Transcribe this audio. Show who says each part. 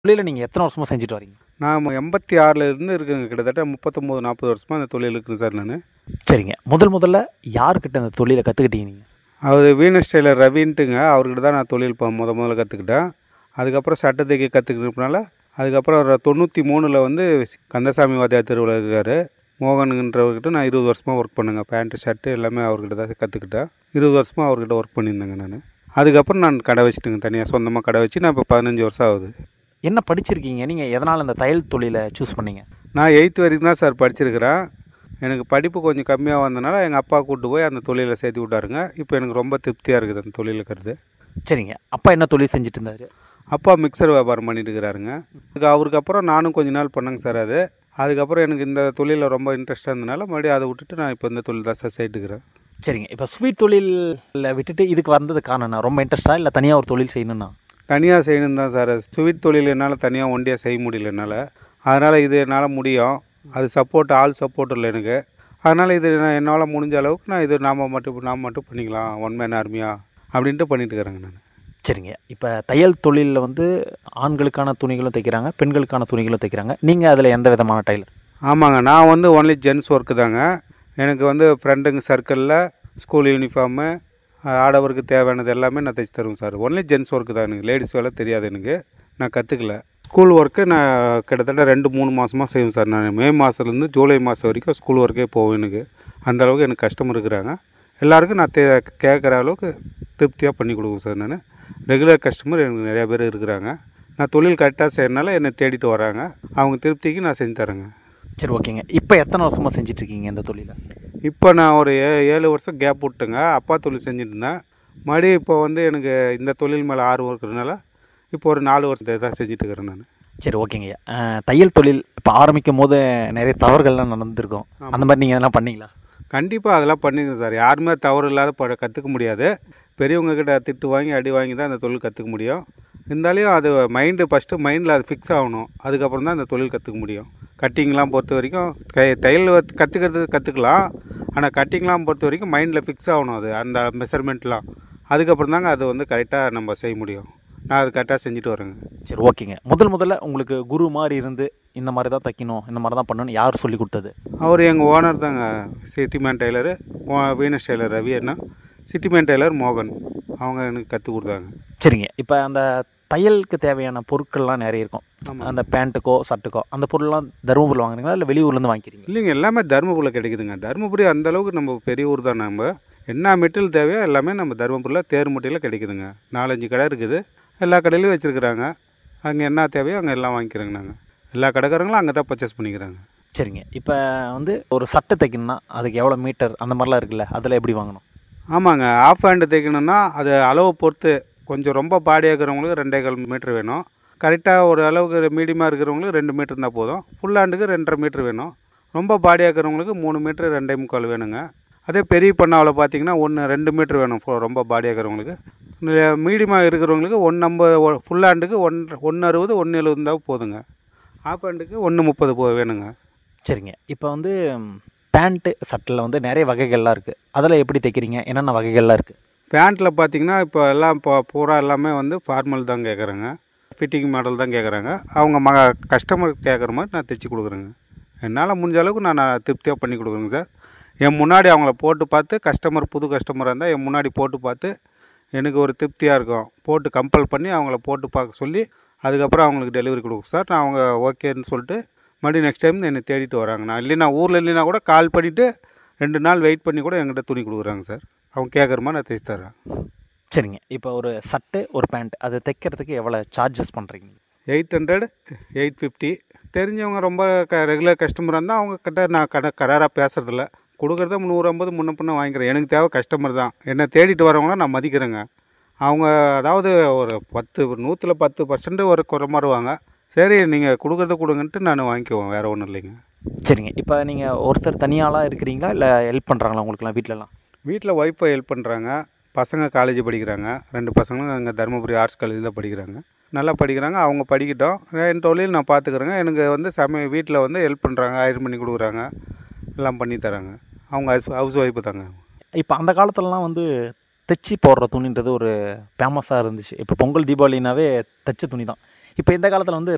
Speaker 1: தொழிலை நீங்கள் எத்தனை வருஷமாக செஞ்சுட்டு வரீங்க
Speaker 2: நான் எண்பத்தி ஆறில் இருந்து இருக்குங்க கிட்டத்தட்ட முப்பத்தொம்போது நாற்பது வருஷமாக அந்த தொழில் இருக்குங்க சார் நான்
Speaker 1: சரிங்க முதல் முதல்ல யாருக்கிட்ட அந்த தொழிலை கற்றுக்கிட்டீங்க நீங்கள்
Speaker 2: அவர் வீனஸ் டெய்லர் ரவின்ட்டுங்க அவர்கிட்ட தான் நான் தொழில் இப்போ முத முதல்ல கற்றுக்கிட்டேன் அதுக்கப்புறம் சட்டை தைக்க கற்றுக்கிட்டனால அதுக்கப்புறம் ஒரு தொண்ணூற்றி மூணில் வந்து கந்தசாமி வாத்தியார் திருவிழா இருக்கார் மோகனுன்றவர்கிட்ட நான் இருபது வருஷமாக ஒர்க் பண்ணுங்க பேண்ட்டு ஷர்ட்டு எல்லாமே அவர்கிட்ட தான் கற்றுக்கிட்டேன் இருபது வருஷமாக அவர்கிட்ட ஒர்க் பண்ணியிருந்தேங்க நான் அதுக்கப்புறம் நான் கடை வச்சுட்டுங்க தனியாக சொந்தமாக கடை வச்சு நான் இப்போ பதினஞ்சு வருஷம் ஆகுது
Speaker 1: என்ன படிச்சிருக்கீங்க நீங்கள் எதனால் இந்த தையல் தொழிலை சூஸ் பண்ணீங்க
Speaker 2: நான் எயித்து வரைக்கும் தான் சார் படிச்சிருக்கிறேன் எனக்கு படிப்பு கொஞ்சம் கம்மியாக வந்தனால எங்கள் அப்பா கூட்டு போய் அந்த தொழிலை சேர்த்து விட்டாருங்க இப்போ எனக்கு ரொம்ப திருப்தியாக இருக்குது அந்த தொழில் இருக்கிறது
Speaker 1: சரிங்க அப்பா என்ன தொழில் செஞ்சுட்டு இருந்தாரு
Speaker 2: அப்பா மிக்சர் வியாபாரம் பண்ணிட்டு இருக்கிறாருங்க அதுக்கு அவருக்கு அப்புறம் நானும் கொஞ்ச நாள் பண்ணேங்க சார் அது அதுக்கப்புறம் எனக்கு இந்த தொழிலில் ரொம்ப இன்ட்ரெஸ்ட்டாக இருந்தனால மறுபடியும் அதை விட்டுட்டு நான் இப்போ இந்த தொழில் தான் சார் செய்துக்கிறேன்
Speaker 1: சரிங்க இப்போ ஸ்வீட் தொழிலில் விட்டுட்டு இதுக்கு வந்தது காரணம் ரொம்ப இன்ட்ரெஸ்டா இல்லை தனியாக ஒரு தொழில் செய்யணும்னா
Speaker 2: தனியாக செய்யணும் தான் சார் ஸ்வீட் தொழில் என்னால் தனியாக ஒண்டியாக செய்ய முடியல என்னால் அதனால் இது என்னால் முடியும் அது சப்போர்ட் ஆள் சப்போர்ட் இல்லை எனக்கு அதனால் இது நான் என்னால் முடிஞ்ச அளவுக்கு நான் இது நாம் மட்டும் நாம் மட்டும் பண்ணிக்கலாம் ஒன் மேன் ஆர்மியாக அப்படின்ட்டு பண்ணிட்டு இருக்கிறேங்க நான்
Speaker 1: சரிங்க இப்போ தையல் தொழிலில் வந்து ஆண்களுக்கான துணிகளும் தைக்கிறாங்க பெண்களுக்கான துணிகளும் தைக்கிறாங்க நீங்கள் அதில் எந்த விதமான டைலர்
Speaker 2: ஆமாங்க நான் வந்து ஒன்லி ஜென்ஸ் ஒர்க்கு தாங்க எனக்கு வந்து ஃப்ரெண்டுங்க சர்க்கிளில் ஸ்கூல் யூனிஃபார்மு ஆடவருக்கு தேவையானது எல்லாமே நான் தைச்சு தருவேன் சார் ஒன்லி ஜென்ஸ் ஒர்க்கு தான் எனக்கு லேடிஸ் வேலை தெரியாது எனக்கு நான் கற்றுக்கல ஸ்கூல் ஒர்க்கு நான் கிட்டத்தட்ட ரெண்டு மூணு மாதமாக செய்வேன் சார் நான் மே மாதத்துலேருந்து ஜூலை மாதம் வரைக்கும் ஸ்கூல் ஒர்க்கே போவேன் எனக்கு அந்த அளவுக்கு எனக்கு கஸ்டமர் இருக்கிறாங்க எல்லாருக்கும் நான் தே கேட்குற அளவுக்கு திருப்தியாக பண்ணி கொடுக்குறேன் சார் நான் ரெகுலர் கஸ்டமர் எனக்கு நிறையா பேர் இருக்கிறாங்க நான் தொழில் கரெக்டாக செய்யறனால என்னை தேடிட்டு வராங்க அவங்க திருப்திக்கு நான் செஞ்சு தரேங்க
Speaker 1: சரி ஓகேங்க இப்போ எத்தனை வருஷமாக செஞ்சுட்டு இருக்கீங்க இந்த தொழிலை
Speaker 2: இப்போ நான் ஒரு ஏ ஏழு வருஷம் கேப் விட்டுங்க அப்பா தொழில் செஞ்சுட்டு இருந்தேன் மறுபடியும் இப்போ வந்து எனக்கு இந்த தொழில் மேலே ஆர்வம் இருக்கிறதுனால இப்போ ஒரு நாலு வருஷத்தை தான் செஞ்சுட்டு இருக்கிறேன் நான்
Speaker 1: சரி ஓகேங்கய்யா அஹ், தையல் தொழில் இப்போ ஆரம்பிக்கும் போது நிறைய தவறுகள்லாம் நடந்திருக்கும் அந்த மாதிரி நீங்கள் எதனா பண்ணீங்களா
Speaker 2: கண்டிப்பாக அதெல்லாம் பண்ணிங்க சார் யாருமே தவறு இல்லாத ப கற்றுக்க முடியாது பெரியவங்க கிட்ட திட்டு வாங்கி அடி வாங்கி தான் அந்த தொழில் கற்றுக்க முடியும் இருந்தாலும் அது மைண்டு ஃபஸ்ட்டு மைண்டில் அது ஃபிக்ஸ் ஆகணும் அதுக்கப்புறம் தான் அந்த தொழில் கற்றுக்க முடியும் கட்டிங்லாம் பொறுத்த வரைக்கும் கை- தையல் கற்றுக்கிறது கற்றுக்கலாம் ஆனால் கட்டிங்லாம் பொறுத்த வரைக்கும் மைண்டில் ஃபிக்ஸ் ஆகணும் அது அந்த மெஷர்மெண்ட்லாம் அதுக்கப்புறம் தாங்க அது வந்து கரெக்டாக நம்ம செய்ய முடியும் நான் அது கரெக்டாக செஞ்சுட்டு வரேங்க
Speaker 1: சரி ஓகேங்க முதல் முதல்ல உங்களுக்கு குரு மாதிரி இருந்து இந்த மாதிரி தான் தைக்கணும் இந்த மாதிரி தான் பண்ணணும் யார் சொல்லி கொடுத்தது
Speaker 2: அவர் எங்கள் ஓனர் தாங்க Cityman tailor Venus tailor Ravi அண்ணா சிட்டிமேன் டெய்லர் மோகன் அவங்க எனக்கு கற்றுக் கொடுத்தாங்க
Speaker 1: சரிங்க இப்போ அந்த தையலுக்கு தேவையான பொருட்கள்லாம் நிறைய இருக்கும்
Speaker 2: ஆமாம்.
Speaker 1: அந்த பேண்ட்டுக்கோ ஷர்ட்டுக்கோ அந்த பொருள்லாம் தருமபுரியில் வாங்குறீங்களா இல்லை வெளியூர்லேருந்து வாங்கிக்கிறீங்க
Speaker 2: இல்லைங்க எல்லாமே தருமபுரியில் கிடைக்குதுங்க தருமபுரி அந்த அளவுக்கு நம்ம பெரிய ஊர் தான் நம்ம என்ன மெட்டீரியல் தேவையோ எல்லாமே நம்ம தருமபுரியில் தேர்முட்டியில் கிடைக்குதுங்க நாலஞ்சு கடை இருக்குது எல்லா கடையிலையும் வச்சுருக்குறாங்க அங்கே என்ன தேவையோ அங்கே எல்லாம் வாங்கிக்கிறோங்க நாங்கள் எல்லா கடைக்காரங்களும் அங்கே தான் பர்ச்சேஸ் பண்ணிக்கிறாங்க
Speaker 1: சரிங்க இப்போ வந்து ஒரு சட்டை தைக்கணும்னா அதுக்கு எவ்வளோ மீட்டர் அந்த மாதிரிலாம் இருக்குல்ல அதில் எப்படி வாங்கணும்
Speaker 2: ஆமாங்க ஆஃப் ஹேண்டு தைக்கணும்னா அது அளவை பொறுத்து கொஞ்சம் ரொம்ப பாடியாக இருக்கிறவங்களுக்கு ரெண்டே கால் மீட்ரு வேணும் கரெக்டாக ஒரு அளவுக்கு மீடியமாக இருக்கிறவங்களுக்கு ரெண்டு மீட்டர் இருந்தால் போதும் ஃபுல் ஹேண்டுக்கு ரெண்டரை மீட்ரு வேணும் ரொம்ப பாடியாக இருக்கிறவங்களுக்கு மூணு மீட்ரு ரெண்டே முக்கால் வேணுங்க அதே பெரிய பண்ணாவில் பார்த்தீங்கன்னா ஒன்று ரெண்டு மீட்ரு வேணும் ஃபு- ரொம்ப பாடியாக இருக்கிறவங்களுக்கு மீடியமாக இருக்கிறவங்களுக்கு ஒன் ஐம்பது ஃபுல் ஹேண்டுக்கு ஒன் ஒன்று அறுபது ஒன்று எழுபது இருந்தால் போதுங்க ஆஃப் ஹேண்டுக்கு ஒன்று முப்பது போ வேணுங்க
Speaker 1: சரிங்க இப்போ வந்து பேண்ட்டு சட்டில் வந்து நிறைய வகைகள்லாம் இருக்குது அதில் எப்படி தைக்கிறீங்க என்னென்ன வகைகள்லாம் இருக்குது
Speaker 2: பேண்ட்டில் பார்த்தீங்கன்னா இப்போ எல்லாம் இப்போ பூரா எல்லாமே வந்து ஃபார்மல் தான் கேட்குறாங்க ஃபிட்டிங் மாடல் தான் கேட்குறாங்க அவங்க ம கஸ்டமர் கேட்குற மாதிரி நான் தைச்சி கொடுக்குறேங்க என்னால் முடிஞ்ச அளவுக்கு நான் நான் திருப்தியாக பண்ணி கொடுக்குறேங்க சார் என் முன்னாடி அவங்கள போட்டு பார்த்து கஸ்டமர் புது கஸ்டமராக இருந்தால் என் முன்னாடி போட்டு பார்த்து எனக்கு ஒரு திருப்தியாக இருக்கும் போட்டு கம்பல் பண்ணி அவங்கள போட்டு பார்க்க சொல்லி அதுக்கப்புறம் அவங்களுக்கு டெலிவரி கொடுக்கும் சார் நான் அவங்க ஓகேன்னு சொல்லிட்டு மறுபடியும் நெக்ஸ்ட் டைம் என்னை தேடிட்டு வராங்க நான் இல்லைன்னா ஊரில் இல்லைன்னா கூட கால் பண்ணிவிட்டு ரெண்டு நாள் வெயிட் பண்ணி கூட என்கிட்ட துணி கொடுக்குறாங்க சார் அவங்க கேட்குற மாதிரி நான் தைச்சி தரேன்
Speaker 1: சரிங்க இப்போ ஒரு சட்டை ஒரு பேண்ட் அது தைக்கிறதுக்கு எவ்வளோ சார்ஜஸ் பண்ணுறீங்க
Speaker 2: எயிட் ஹண்ட்ரட் எயிட் ஃபிஃப்டி தெரிஞ்சவங்க ரொம்ப க ரெகுலர் கஸ்டமராக இருந்தால் அவங்க கிட்ட நான் கட கராராக பேசுறதில்ல கொடுக்குறத நூறு ஐம்பது முன்ன பின்ன வாங்கிக்கிறேன் எனக்கு தேவை கஸ்டமர் தான் என்னை தேடிட்டு வரவங்கள நான் மதிக்கிறேங்க அவங்க அதாவது ஒரு பத்து நூற்றில் பத்து பர்சன்ட் ஒரு குறை வருவாங்க சரி நீங்கள் கொடுக்குறத கொடுங்கன்ட்டு நான் வாங்கிக்குவேன் வேறு ஒன்றும் இல்லைங்க
Speaker 1: சரிங்க இப்போ நீங்கள் ஒருத்தர் தனியாளாக இருக்கிறீங்களா இல்லை ஹெல்ப் பண்ணுறாங்களா உங்களுக்குலாம் வீட்டிலலாம்
Speaker 2: வீட்டில் ஒய்ஃபை ஹெல்ப் பண்ணுறாங்க பசங்க காலேஜ் படிக்கிறாங்க ரெண்டு பசங்களும் அங்கே தருமபுரி ஆர்ட்ஸ் காலேஜில் படிக்கிறாங்க நல்லா படிக்கிறாங்க அவங்க படிக்கட்டும் என் தொழில் நான் பார்த்துக்குறேங்க எனக்கு வந்து சமய வீட்டில் வந்து ஹெல்ப் பண்ணுறாங்க அயர் பண்ணி கொடுக்குறாங்க எல்லாம் பண்ணி தராங்க அவங்க ஹவுஸ் ஹவுஸ் ஒய்ஃபு தாங்க
Speaker 1: இப்போ அந்த காலத்துலலாம் வந்து தைச்சி போடுற துணின்றது ஒரு ஃபேமஸாக இருந்துச்சு இப்போ பொங்கல் தீபாவளினாவே தைச்ச துணி தான் இப்போ இந்த காலத்தில் வந்து